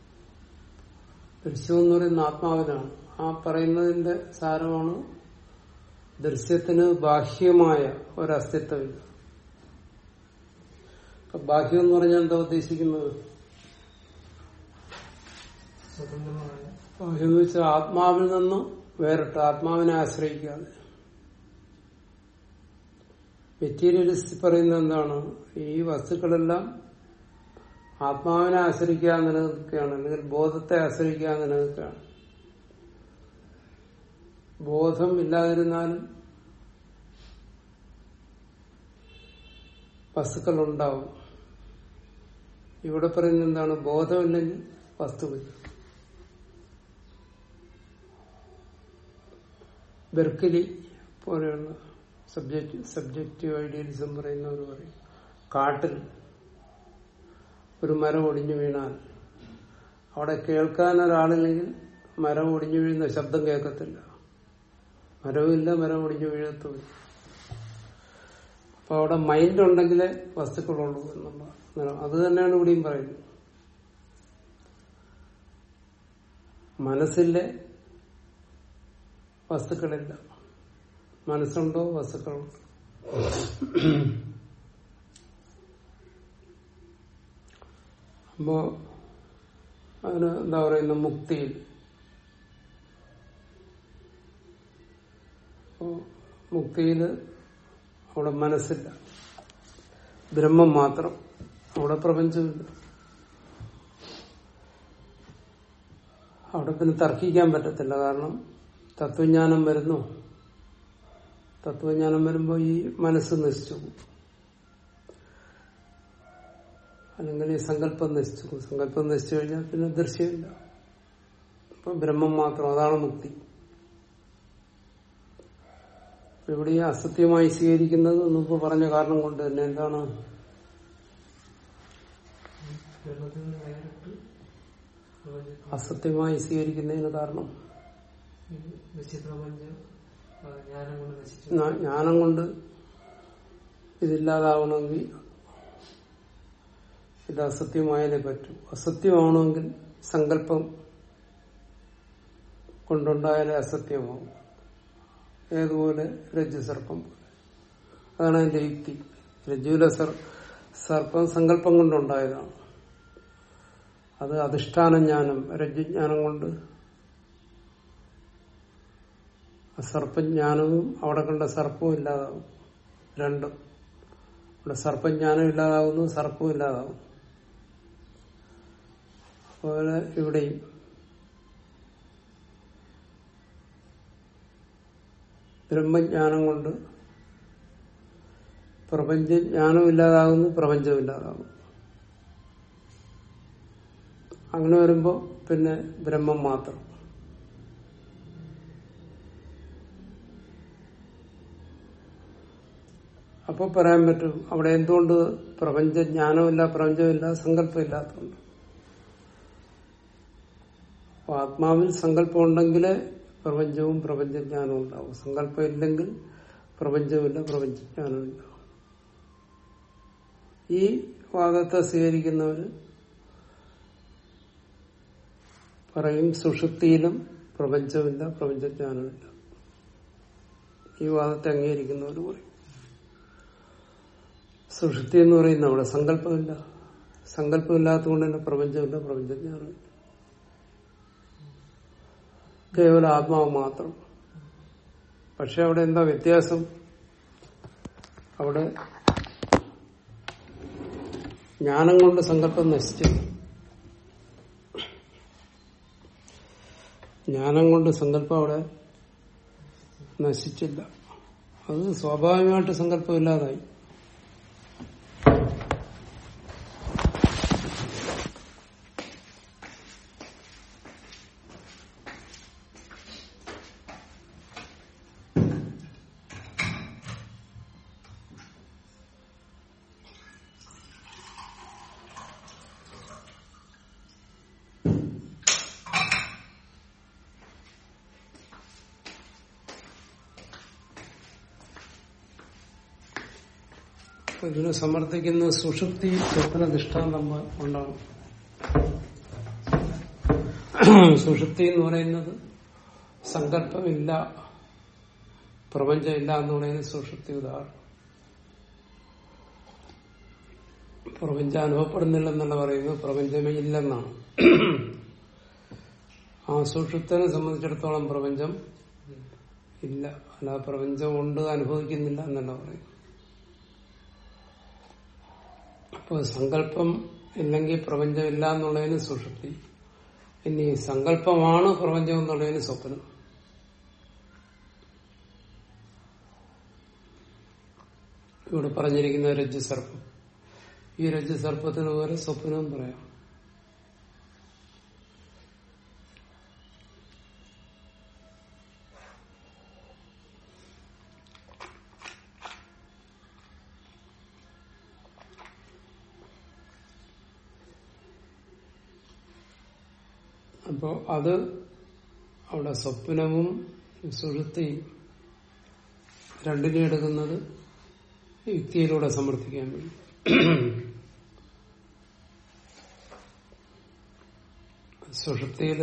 ദൃശ്യം എന്ന് പറയുന്ന ആത്മാവിനാണ് ആ പറയുന്നതിന്റെ സാരമാണ് ദൃശ്യത്തിന് ബാഹ്യമായ ഒരസ്തിത്വമില്ല അപ്പൊ ബാഹ്യം എന്ന് പറഞ്ഞാൽ എന്താ ഉദ്ദേശിക്കുന്നത് സ്വതന്ത്രമായ ബാഹ്യം എന്ന് വെച്ചാൽ ആത്മാവിൽ നിന്നും വേറിട്ട് ആത്മാവിനെ ആശ്രയിക്കാതെ മെറ്റീരിയലിസ്റ്റ് പറയുന്നത് എന്താണ് ഈ വസ്തുക്കളെല്ലാം ആത്മാവിനെ ആശ്രയിക്കാൻ നിലനിൽക്കുകയാണ് അല്ലെങ്കിൽ ബോധത്തെ ആശ്രയിക്കാൻ നിലനിൽക്കുകയാണ് ബോധം ഇല്ലാതിരുന്നാലും വസ്തുക്കൾ ഉണ്ടാവും ഇവിടെ പറയുന്നത് എന്താണ് ബോധമില്ലെങ്കിൽ വസ്തുവില്ല ബെർക്കലി പോലെയുള്ള സബ്ജക്ട് സബ്ജക്റ്റീവ് ഐഡിയലിസം പറയുന്നവർ പറയും കാട്ടിൽ ഒരു മരം ഒടിഞ്ഞു വീണാൽ അവിടെ കേൾക്കാൻ ഒരാളില്ലെങ്കിൽ മരം ഒടിഞ്ഞു വീഴുന്ന ശബ്ദം കേൾക്കത്തില്ല മരവുമില്ല മരം ഒടിഞ്ഞു വീഴത്തുമില്ല അപ്പൊ അവിടെ മൈൻഡ് ഉണ്ടെങ്കിലേ വസ്തുക്കളുള്ളൂ എന്നുള്ള അത് തന്നെയാണ് ഇവിടെയും പറയുന്നത് മനസ്സിലെ വസ്തുക്കളില്ല മനസ്സുണ്ടോ വസ്തുക്കളുണ്ടോ അപ്പോ അതിന് എന്താ പറയുന്ന മുക്തിയിൽ അപ്പോ മുക്തിയില് അവിടെ മനസ്സില്ല ബ്രഹ്മം മാത്രം അവിടെ പ്രപഞ്ചമില്ല അവിടെ പിന്നെ തർക്കിക്കാൻ പറ്റത്തില്ല കാരണം തത്വജ്ഞാനം വരുന്നു തത്വജ്ഞാനം വരുമ്പോൾ ഈ മനസ്സ് നശിച്ചു പോകും. അല്ലെങ്കിൽ ഈ സങ്കല്പം നശിച്ചു പോകും. സങ്കല്പം നശിച്ചു കഴിഞ്ഞാൽ പിന്നെ ദൃശ്യമില്ല അപ്പൊ ബ്രഹ്മം മാത്രം അതാണ് മുക്തി അപ്പൊ ഇവിടെ ഈ അസത്യമായി സ്വീകരിക്കുന്നത് മുമ്പ് പറഞ്ഞ കാരണം കൊണ്ട് തന്നെ എന്താണ് ബ്രഹ്മത്തിൽ നിന്ന് വേറിട്ട് പ്രപഞ്ചത്തിൽ അസത്യമായി സ്വീകരിക്കുന്നതിന് കാരണം ഈ വിചിത്രപഞ്ചം ആ, ജ്ഞാനം കൊണ്ട് നശിച്ചു ജ്ഞാ- ജ്ഞാനം കൊണ്ട് ഇതില്ലാതാവണമെങ്കിൽ ഇത് അസത്യമായാലേ പറ്റൂ അസത്യമാവണമെങ്കിൽ സങ്കല്പം കൊണ്ടുണ്ടായാലേ അസത്യമാവും ഏതുപോലെ രജ്ജുസർപ്പം പോലെ അതാണ് അതിന്റെ യുക്തി രജ്ജുവിലെ സർ സർപ്പം സങ്കല്പം കൊണ്ടുണ്ടായതാണ് അത് അധിഷ്ഠാന ജ്ഞാനം രജ്ജുജ്ഞാനം കൊണ്ട് സർപ്പജ്ഞാനവും അവിടെ കണ്ട സർപ്പവും ഇല്ലാതാവും രണ്ടും ഇവിടെ സർപ്പജ്ഞാനം ഇല്ലാതാവുന്നു സർപ്പവും ഇല്ലാതാവും അതുപോലെ ഇവിടെയും ബ്രഹ്മജ്ഞാനം കൊണ്ട് പ്രപഞ്ചജ്ഞാനം ഇല്ലാതാകുന്നു പ്രപഞ്ചം ഇല്ലാതാകുന്നു അങ്ങനെ വരുമ്പോ പിന്നെ ബ്രഹ്മം മാത്രം അപ്പൊ പറയാൻ പറ്റും അവിടെ എന്തുകൊണ്ട് പ്രപഞ്ച ജ്ഞാനമില്ല പ്രപഞ്ചമില്ല സങ്കല്പമില്ലാത്തതുകൊണ്ട് അപ്പൊ ആത്മാവിൽ സങ്കല്പം ഉണ്ടെങ്കിൽ പ്രപഞ്ചവും പ്രപഞ്ചജ്ഞാനവും ഉണ്ടാവും സങ്കല്പം ഇല്ലെങ്കിൽ പ്രപഞ്ചമില്ല പ്രപഞ്ചജ്ഞാനമില്ല ഈ വാദത്തെ സ്വീകരിക്കുന്നവര് പറയും സുഷുപ്തിയിലും പ്രപഞ്ചമില്ല പ്രപഞ്ചജ്ഞാനമില്ല ഈ വാദത്തെ അംഗീകരിക്കുന്നവർ പറയും സുഷുപ്തി എന്ന് പറയുന്ന അവിടെ സങ്കല്പമില്ല സങ്കല്പമില്ലാത്തതുകൊണ്ട് തന്നെ പ്രപഞ്ചമില്ല പ്രപഞ്ചജ്ഞാനമില്ല കേവലം ആത്മാവ് മാത്രം പക്ഷെ അവിടെ എന്താ വ്യത്യാസം അവിടെ ജ്ഞാനം കൊണ്ട് സങ്കല്പം നശിച്ചു ജ്ഞാനം കൊണ്ട് സങ്കല്പം അവിടെ നശിച്ചില്ല അത് സ്വാഭാവികമായിട്ട് സങ്കല്പം ഇല്ലാതായി അപ്പൊ ഇതിനെ സമർത്ഥിക്കുന്ന സുഷുപ്തി സ്വപ്ന ദൃഷ്ടാന്തം കൊണ്ടാണ് സുഷുപ്തി എന്ന് പറയുന്നത് സങ്കല്പമില്ല പ്രപഞ്ചമില്ല എന്ന് പറയുന്നത് സുഷുപ്തി ഉദാഹരണം പ്രപഞ്ചം അനുഭവപ്പെടുന്നില്ലെന്നല്ല പറയുന്നത് പ്രപഞ്ചമേ ഇല്ലെന്നാണ് ആ സുഷുപ്തനെ സംബന്ധിച്ചിടത്തോളം പ്രപഞ്ചം ഇല്ല അല്ല പ്രപഞ്ചം ഉണ്ട് അനുഭവിക്കുന്നില്ല എന്നല്ല പറയുന്നത് അപ്പൊ സങ്കല്പം ഇല്ലെങ്കിൽ പ്രപഞ്ചമില്ല എന്നുള്ളതിന് സുഷുപ്തി ഇനി സങ്കല്പമാണ് പ്രപഞ്ചം എന്നുള്ളതിന് സ്വപ്നം ഇവിടെ പറഞ്ഞിരിക്കുന്ന രജ്ജുസർപ്പം ഈ രജ്ജുസർപ്പത്തിന് പോലെ സ്വപ്നവും പറയാം അപ്പോ അത് അവിടെ സ്വപ്നവും സുഷുപ്തിയും രണ്ടിനെ എടുക്കുന്നത് യുക്തിയിലൂടെ സമർത്ഥിക്കാൻ വേണ്ടി സുഷുപ്തിയിൽ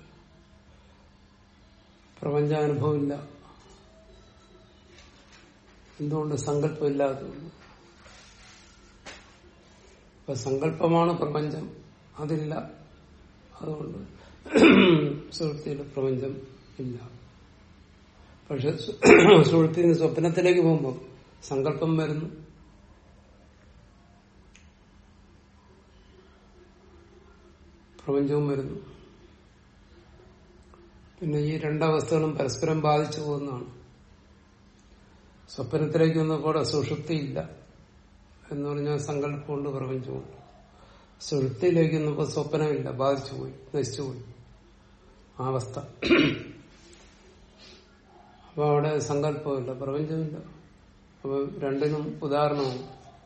പ്രപഞ്ചാനുഭവമില്ല എന്തുകൊണ്ട് സങ്കല്പമില്ലാത്തതുകൊണ്ട് ഇപ്പൊ സങ്കല്പമാണ് പ്രപഞ്ചം അതില്ല അതുകൊണ്ട് സുഹൃത്തിയിൽ പ്രപഞ്ചം ഇല്ല പക്ഷെ സുഹൃത്തിൽ നിന്ന് സ്വപ്നത്തിലേക്ക് പോകുമ്പോൾ സങ്കല്പം വരുന്നു പ്രപഞ്ചവും വരുന്നു പിന്നെ ഈ രണ്ടവസ്ഥകളും പരസ്പരം ബാധിച്ചു പോകുന്നതാണ് സ്വപ്നത്തിലേക്ക് വന്നപ്പോൾ സുഷുപ്തി ഇല്ല എന്ന് പറഞ്ഞാൽ സങ്കല്പമുണ്ട് പ്രപഞ്ചമുണ്ട് സുഷുപ്തിയിലേക്ക് വന്നപ്പോൾ സ്വപ്നമില്ല ബാധിച്ചുപോയി നശിച്ചുപോയി ആ അവസ്ഥ അപ്പൊ അവിടെ സങ്കല്പമില്ല പ്രപഞ്ചമില്ല അപ്പൊ രണ്ടിനും ഉദാഹരണമാണ്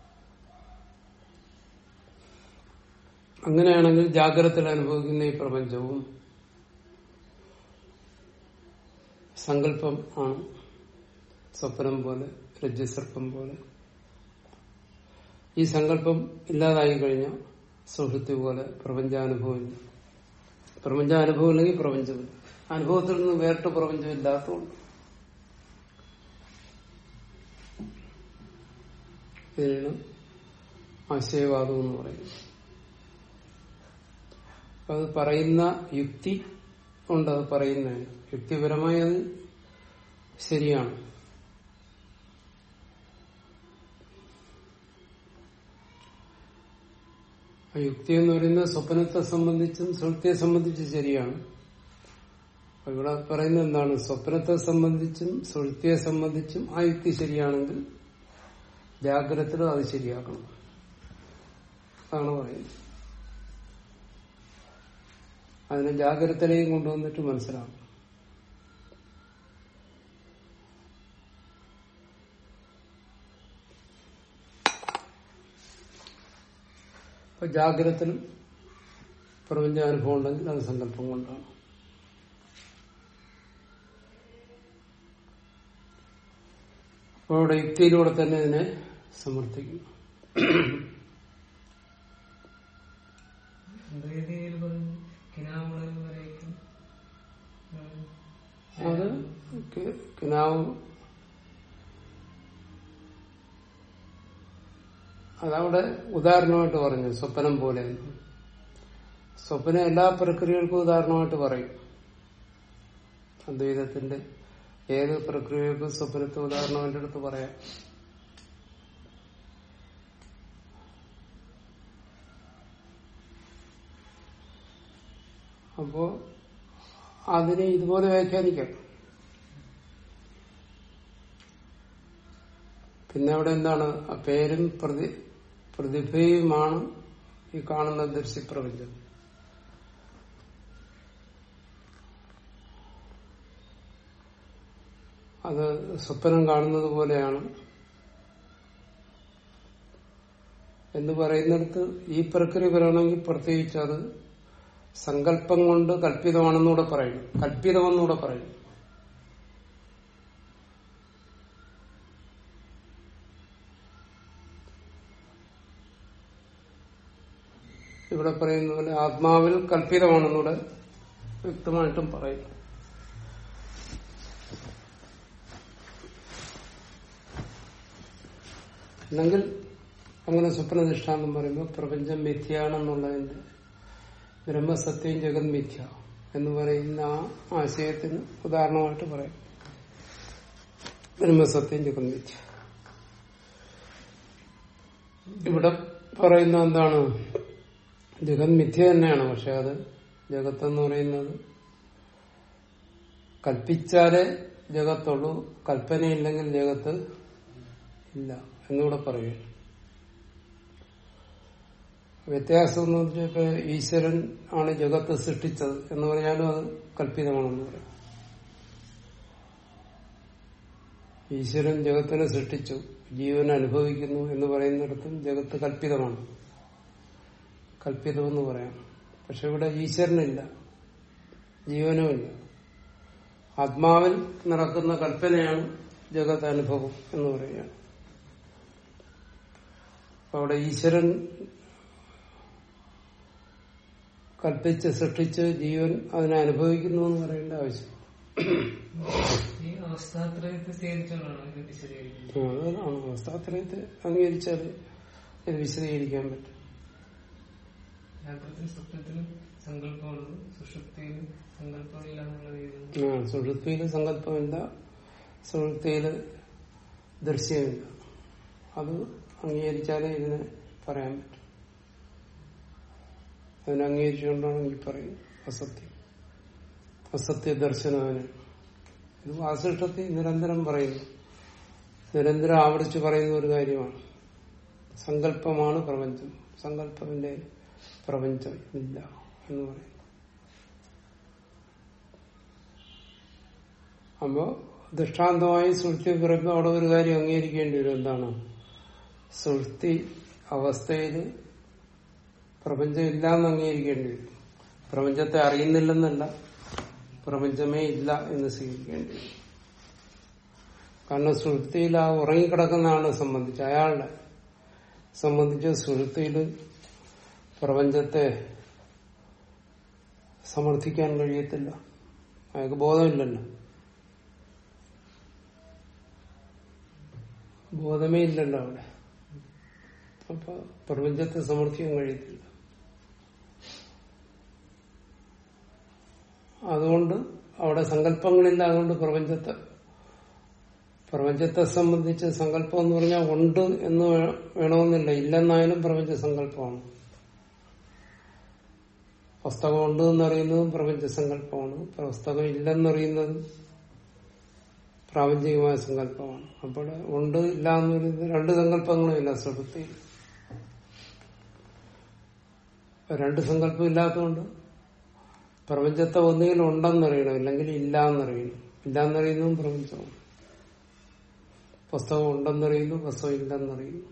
അങ്ങനെയാണെങ്കിൽ ജാഗ്രതയിൽ അനുഭവിക്കുന്ന ഈ പ്രപഞ്ചവും സങ്കല്പം ആണ് സ്വപ്നം പോലെ രജ്ജുസർപ്പം പോലെ ഈ സങ്കല്പം ഇല്ലാതായി കഴിഞ്ഞാൽ സുഹൃത്തി പോലെ പ്രപഞ്ചാനുഭവമില്ല പ്രപഞ്ചാനുഭവം ഇല്ലെങ്കിൽ പ്രപഞ്ചമില്ല അനുഭവത്തിൽ നിന്ന് വേറിട്ട് പ്രപഞ്ചം ഇല്ലാത്തതുകൊണ്ട് ഇതിനാണ് ആശയവാദം എന്ന് പറയുന്നത് അപ്പൊ അത് പറയുന്ന യുക്തി ഉണ്ട് അത് പറയുന്നതിന് യുക്തിപരമായി അത് ശരിയാണ് ആ യുക്തി എന്ന് പറയുന്നത് സ്വപ്നത്തെ സംബന്ധിച്ചും സുഹൃത്തിയെ സംബന്ധിച്ചും ശരിയാണ് അപ്പൊ ഇവിടെ പറയുന്നത് എന്താണ് സ്വപ്നത്തെ സംബന്ധിച്ചും സുഹൃത്തിയെ സംബന്ധിച്ചും ആ യുക്തി ശരിയാണെങ്കിൽ ജാഗ്രതത്തിലും അത് ശരിയാക്കണം അതാണ് പറയുന്നത് അതിനെ ജാഗ്രതയിലേയും കൊണ്ടുവന്നിട്ട് മനസ്സിലാക്കണം അപ്പൊ ജാഗ്രതത്തിലും പ്രപഞ്ചാനുഭവം ഉണ്ടെങ്കിൽ അത് സങ്കല്പം കൊണ്ടാണ് അപ്പോൾ ഇവിടെ യുക്തിയിലൂടെ തന്നെ ഇതിനെ സമർത്ഥിക്കുന്നു അദ്വൈതിയിൽ പറഞ്ഞു കിനാവുളൻ വരേക്കും ഉം, അത് കി- കിനാവ് അതവിടെ ഉദാഹരണമായിട്ട് പറഞ്ഞു സ്വപ്നം പോലെ സ്വപ്നം എല്ലാ പ്രക്രിയകൾക്കും ഉദാഹരണമായിട്ട് പറയും അദ്വൈതത്തിന്റെ ഏത് പ്രക്രിയകൾക്കും സ്വപ്നത്തെ ഉദാഹരണമായിട്ട് എടുത്ത് പറയാം അപ്പോ അതിനെ ഇതുപോലെ വ്യാഖ്യാനിക്കാം പിന്നെ അവിടെ എന്താണ് ആ പേരും പ്രതി പ്രതിഭയുമാണ് ഈ കാണുന്ന ദൃശ്യപ്രപഞ്ചം അത് സ്വപ്നം കാണുന്നത് പോലെയാണ് എന്ന് പറയുന്നിടത്ത് ഈ പ്രക്രിയ വരണമെങ്കിൽ പ്രത്യേകിച്ച് അത് സങ്കല്പം കൊണ്ട് കല്പിതമാണെന്നൂടെ പറയും കല്പിതമെന്നൂടെ പറയും ഇവിടെ പറയുന്ന പോലെ ആത്മാവിൽ കല്പിതമാണെന്നൂടെ വ്യക്തമായിട്ടും പറയും അല്ലെങ്കിൽ അങ്ങനെ സ്വപ്ന ദൃഷ്ടാന്തം പറയുമ്പോൾ പ്രപഞ്ചം മിഥ്യയാണെന്നുള്ളതിന്റെ ബ്രഹ്മസത്യം ജഗത് മിഥ്യ എന്ന് പറയുന്ന ആ ആശയത്തിന് ഉദാഹരണമായിട്ട് പറയും ബ്രഹ്മസത്യം ജഗത് മിഥ്യ ഇവിടെ പറയുന്ന എന്താണ് ജഗത് മിഥ്യ തന്നെയാണ് പക്ഷെ അത് ജഗത്ത് എന്ന് പറയുന്നത് കൽപ്പിച്ചാലേ ജഗത്തുള്ളൂ കൽപ്പനയില്ലെങ്കിൽ ജഗത്ത് ഇല്ല എന്നിവിടെ പറയുക വ്യത്യാസം എന്ന് വെച്ചാൽ ഇപ്പൊ ഈശ്വരൻ ആണ് ജഗത്ത് സൃഷ്ടിച്ചത് എന്ന് പറഞ്ഞാലും അത് കല്പിതമാണെന്ന് പറയും ഈശ്വരൻ ജഗത്തിനെ സൃഷ്ടിച്ചു ജീവൻ അനുഭവിക്കുന്നു എന്ന് പറയുന്നിടത്തും ജഗത്ത് കല്പിതമാണ് കല്പിതമെന്ന് പറയാം പക്ഷെ ഇവിടെ ഈശ്വരനില്ല ജീവനുമില്ല ആത്മാവിൽ നടക്കുന്ന കൽപ്പനയാണ് ജഗത്ത് അനുഭവം എന്ന് പറയുകയാണ് അപ്പൊ അവിടെ ഈശ്വരൻ കൽപ്പിച്ച് സൃഷ്ടിച്ച് ജീവൻ അതിനെ അനുഭവിക്കുന്നു എന്ന് പറയേണ്ട ആവശ്യം ഈ അവസ്ഥാത്രയത്തെ സ്വീകരിച്ചുകൊണ്ടാണ് ഇത് വിശദീകരിക്കുന്നത് ആ, അതാണ് അവസ്ഥാത്രയത്തെ അംഗീകരിച്ചാൽ ഇത് വിശദീകരിക്കാൻ പറ്റും ജാഗ്രതത്തിലും സ്വപ്നത്തിലും സങ്കല്പമുണ്ട് സുഷുപ്തിയിലും സങ്കല്പമില്ല എന്നുള്ള രീതിയിൽ ആ സുഷുപ്തിയില് സങ്കല്പമില്ല സുഷുപ്തിയില് ദൃശ്യമില്ല അത് അംഗീകരിച്ചാലേ ഇതിനെ പറയാൻ പറ്റും അതിനെ അംഗീകരിച്ചുകൊണ്ടാണ് എനിക്ക് പറയുന്നത് അസത്യം അസത്യ ദർശനവന് ഇത് വാസിഷ്ടത്തിൽ നിരന്തരം പറയുന്നു നിരന്തരം ആവർത്തിച്ച് പറയുന്ന ഒരു കാര്യമാണ് സങ്കല്പമാണ് പ്രപഞ്ചം സങ്കല്പത്തിന്റെ പ്രപഞ്ചം ഇല്ല എന്ന് പറയും അപ്പോ ദൃഷ്ടാന്തമായി സുഹൃത്തി പറയുമ്പോൾ അവിടെ ഒരു കാര്യം അംഗീകരിക്കേണ്ടി വരും എന്താണ് സുഹൃത്തി അവസ്ഥയിൽ പ്രപഞ്ചം ഇല്ല എന്ന് അംഗീകരിക്കേണ്ടി വരും പ്രപഞ്ചത്തെ അറിയുന്നില്ലെന്നല്ല പ്രപഞ്ചമേ ഇല്ല എന്ന് സ്വീകരിക്കേണ്ടി വരും കാരണം സുഹൃത്തിയിൽ ആ ഉറങ്ങിക്കിടക്കുന്ന ആളെ സംബന്ധിച്ച് അയാളുടെ സംബന്ധിച്ച് സുഹൃത്തിയിൽ പ്രപഞ്ചത്തെ സമർത്ഥിക്കാൻ കഴിയത്തില്ല അയാൾക്ക് ബോധമില്ലല്ലോ ബോധമേ ഇല്ലല്ലോ അവിടെ അപ്പൊ പ്രപഞ്ചത്തെ സമർത്ഥിക്കാൻ കഴിയത്തില്ല അതുകൊണ്ട് അവിടെ സങ്കല്പങ്ങളില്ല അതുകൊണ്ട് പ്രപഞ്ചത്തെ പ്രപഞ്ചത്തെ സംബന്ധിച്ച് സങ്കല്പം എന്ന് പറഞ്ഞാൽ ഉണ്ട് എന്ന് വേ- വേണമെന്നില്ല ഇല്ലെന്നായാലും പ്രപഞ്ച സങ്കല്പമാണ് പുസ്തകം ഉണ്ട് എന്നറിയുന്നതും പ്രപഞ്ച സങ്കല്പമാണ് പുസ്തകം ഇല്ലെന്നറിയുന്നതും പ്രാപഞ്ചികമായ സങ്കല്പമാണ് അപ്പോൾ ഉണ്ട് ഇല്ല എന്ന് പറയുന്നത് രണ്ട് സങ്കല്പങ്ങളും ഇല്ല സുഹൃത്തിൽ രണ്ട് സങ്കല്പം ഇല്ലാത്തതുകൊണ്ട് പ്രപഞ്ചത്തെ ഒന്നുകിൽ ഉണ്ടെന്നറിയണം ഇല്ലെങ്കിൽ ഇല്ല എന്നറിയണം ഇല്ല എന്നറിയുന്നതും പ്രപഞ്ചമാണ് പുസ്തകം ഉണ്ടെന്നറിയുന്നു പുസ്തകം ഇല്ലെന്നറിയുന്നു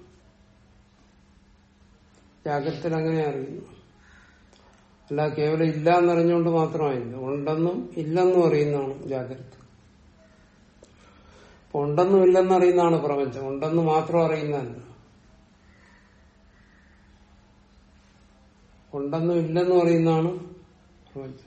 ജാഗ്രതത്തിൽ അങ്ങനെ അറിയുന്നു അല്ല കേവലം ഇല്ല എന്നറിഞ്ഞുകൊണ്ട് മാത്രമായില്ല ഉണ്ടെന്നും ഇല്ലെന്നും അറിയുന്നതാണ് ജാഗ്രത അപ്പൊ ഉണ്ടെന്നും ഇല്ലെന്നും അറിയുന്നതാണ് പ്രപഞ്ചം ഉണ്ടെന്ന് മാത്രം അറിയുന്നതല്ല ഉണ്ടെന്നും ഇല്ലെന്നും അറിയുന്നതാണ് പ്രപഞ്ചം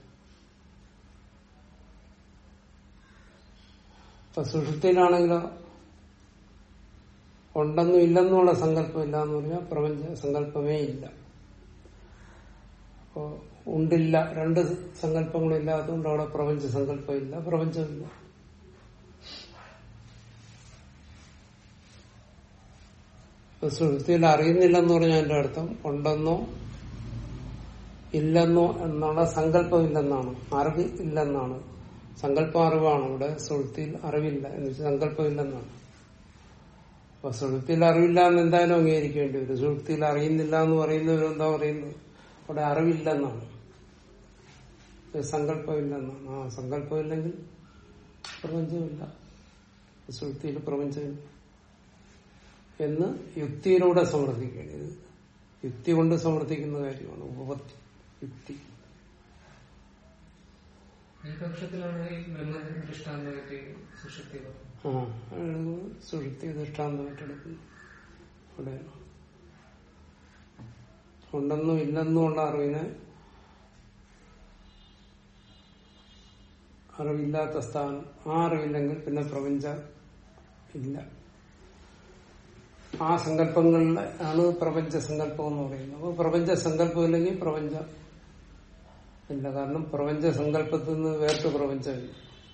ഇപ്പൊ സുഷുപ്തിയിലാണെങ്കിലോ ഉണ്ടെന്നും ഇല്ലെന്നുള്ള സങ്കല്പം ഇല്ല എന്ന് പറഞ്ഞാൽ പ്രപഞ്ച സങ്കല്പമേ ഇല്ല അപ്പോ ഉണ്ടില്ല രണ്ട് സങ്കല്പങ്ങളും ഇല്ലാത്തതുകൊണ്ട് അവിടെ പ്രപഞ്ച സങ്കല്പം ഇല്ല പ്രപഞ്ചമില്ല ഇപ്പൊ സുഹൃത്തിയിൽ അറിയുന്നില്ലെന്ന് പറഞ്ഞാൽ എന്റെ അർത്ഥം ഉണ്ടെന്നോ ഇല്ലെന്നോ എന്നുള്ള സങ്കല്പമില്ലെന്നാണ് അറിവ് ഇല്ലെന്നാണ് സങ്കല്പം അറിവാണ് ഇവിടെ സുഹൃത്തിയിൽ അറിവില്ല എന്ന് വെച്ചാൽ സങ്കല്പമില്ലെന്നാണ് അപ്പൊ സുഹൃത്തിയിൽ അറിവില്ല എന്ന് എന്തായാലും അംഗീകരിക്കേണ്ടി വരും സുഹൃത്തിയിൽ അറിയുന്നില്ല എന്ന് പറയുന്നവരും എന്താ പറയുന്നത് അവിടെ അറിവില്ലെന്നാണ് ഇത് സങ്കല്പമില്ലെന്നാണ് ആ സങ്കല്പമില്ലെങ്കിൽ പ്രപഞ്ചമില്ല സുഹൃത്തിയിൽ പ്രപഞ്ചമില്ല എന്ന് യുക്തിയിലൂടെ സമർത്ഥിക്കേണ്ടത് യുക്തി കൊണ്ട് സമർത്ഥിക്കുന്ന കാര്യമാണ് ഉപപത്തി യുക്തി ഈ പക്ഷത്തിലാണ് ഈ ബ്രഹ്മ ദൃഷ്ടാന്തമായിട്ട് സുഷുപ്തി പറയുന്നത് ആ അയാള് സുഷുപ്തി ദൃഷ്ടാന്തമായിട്ടെടുക്കുന്നു അവിടെയാണ് ഉണ്ടെന്നും ഇല്ലെന്നും ഉള്ള അറിവിനെ അറിവില്ലാത്ത സ്ഥാനം ആ അറിവില്ലെങ്കിൽ പിന്നെ പ്രപഞ്ച ഇല്ല ആ സങ്കല്പങ്ങളിലെ ആണ് പ്രപഞ്ച സങ്കല്പം എന്ന് പറയുന്നത് അപ്പോൾ പ്രപഞ്ച സങ്കല്പം ഇല്ലെങ്കിൽ പ്രപഞ്ച ഇല്ല കാരണം പ്രപഞ്ച സങ്കല്പത്തിൽ നിന്ന് വേറിട്ട് പ്രപഞ്ചമില്ല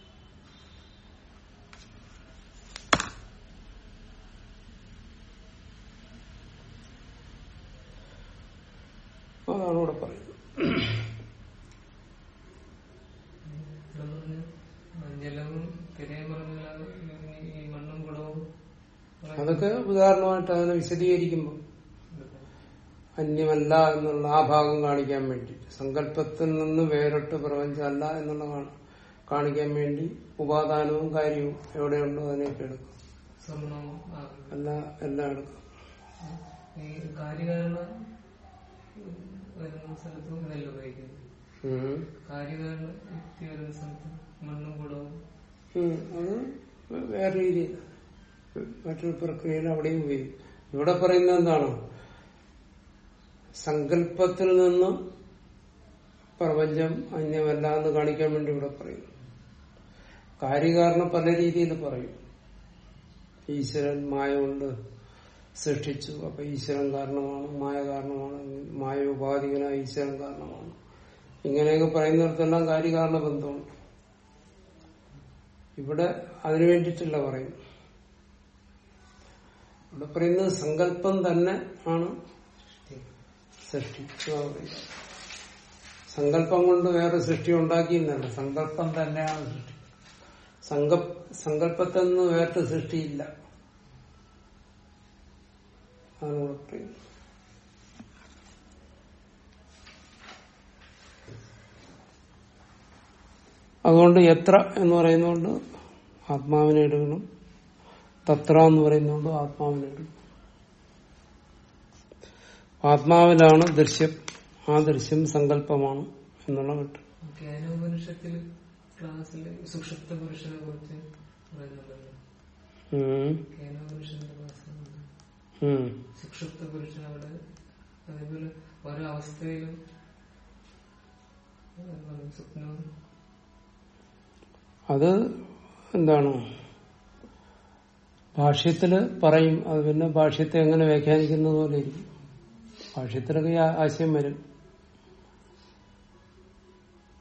അതാണ് ഇവിടെ പറയുന്നത് ജലവും തിരയും പറഞ്ഞാൽ ഈ മണ്ണും കുളവും അതൊക്കെ ഉദാഹരണമായിട്ട് അതിനെ വിശദീകരിക്കുമ്പോൾ അന്യമല്ല എന്നുള്ള ആ ഭാഗം കാണിക്കാൻ വേണ്ടി സങ്കല്പത്തിൽ നിന്ന് വേറിട്ട് പ്രപഞ്ചമല്ല എന്നുള്ള കാ- കാണിക്കാൻ വേണ്ടി ഉപാദാനവും കാര്യവും എവിടെയുണ്ടോ അതിനെയൊക്കെ എടുക്കും സ്വർണവും ആകും അല്ല എല്ലാം എടുക്കും ഈ കാര്യകാരണ വരുന്ന സ്ഥലത്തും ഇതല്ല ഉപയോഗിക്കുന്നത് ഉം. കാര്യകാരണ യുക്തി വരുന്ന സ്ഥലത്ത് മണ്ണും കുളവും ഉം. അത് വേറെ രീതിയിൽ മറ്റൊരു പ്രക്രിയയിൽ അവിടെയും ഉപയോഗിക്കും ഇവിടെ പറയുന്നത് എന്താണ് സങ്കല്പത്തിൽ നിന്ന് പ്രപഞ്ചം അന്യമല്ല എന്ന് കാണിക്കാൻ വേണ്ടി ഇവിടെ പറയുന്നു കാര്യകാരണം പല രീതിയിൽ പറയും ഈശ്വരൻ മായ കൊണ്ട് സൃഷ്ടിച്ചു അപ്പൊ ഈശ്വരൻ കാരണമാണ് മായ കാരണമാണ് മായ ഉപാധികനായ ഈശ്വരൻ കാരണമാണ് ഇങ്ങനെയൊക്കെ പറയുന്നിടത്തെല്ലാം കാര്യകാരണ ബന്ധമുണ്ട് ഇവിടെ അതിനു വേണ്ടിയിട്ടല്ല പറയുന്നു ഇവിടെ പറയുന്നത് സങ്കല്പം തന്നെ ആണ് സൃഷ്ടി അതാ പറയുന്നത്. സങ്കല്പം കൊണ്ട് വേറെ സൃഷ്ടി ഉണ്ടാക്കിയെന്നല്ല സങ്കല്പം തന്നെയാണ് സൃഷ്ടി സങ്ക സങ്കല്പത്തിൽ നിന്ന് വേറിട്ട് സൃഷ്ടിയില്ല അതാണ് ഇവിടെ പറയുന്നത് അതുകൊണ്ട് എത്ര എന്ന് പറയുന്നതുകൊണ്ട് ആത്മാവിനെ എടുക്കണം തത്ര എന്ന് പറയുന്നതുകൊണ്ട് ആത്മാവിനെ എടുക്കണം ആത്മാവിലാണ് ദൃശ്യം ആ ദൃശ്യം സങ്കല്പമാണ് എന്നുള്ള കിട്ടും ജ്ഞാനോപനിഷത്തിൽ ക്ലാസ്സിൽ സുഷുപ്ത പുരുഷനെ കുറിച്ച് പറയുന്നുണ്ടല്ലോ ഉം. ജ്ഞാനോപനിഷത്തിന്റെ ക്ലാസ് ഉം. സുഷുപ്ത പുരുഷൻ അവിടെ അതേപോലെ ഓരോ അവസ്ഥയിലും എന്താണ് സ്വപ്നവും അത് എന്താണ് ഭാഷ്യത്തില് പറയും അത് പിന്നെ ഭാഷ്യത്തെ എങ്ങനെ വ്യാഖ്യാനിക്കുന്നത് പോലെ ഇരിക്കും ഭാഷ്യത്തിലൊക്കെ ഈ ആ- ആശയം വരും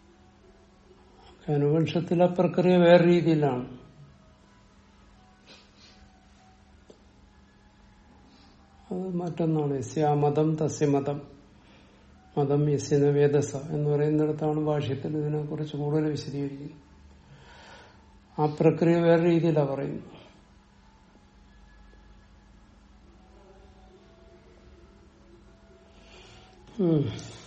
അനുവംശത്തിലെ പ്രക്രിയ വേറെ രീതിയിലാണ് അത് മറ്റൊന്നാണ് യസ്യാമതം തസ്യമതം മതം യസ്യന വേദസ എന്ന് പറയുന്നിടത്താണ് ഭാഷ്യത്തിൽ ഇതിനെ കുറിച്ച് കൂടുതൽ വിശദീകരിക്കുന്നത് ആ പ്രക്രിയ വേറെ രീതിയിലാണ് പറയുന്നത് ഉം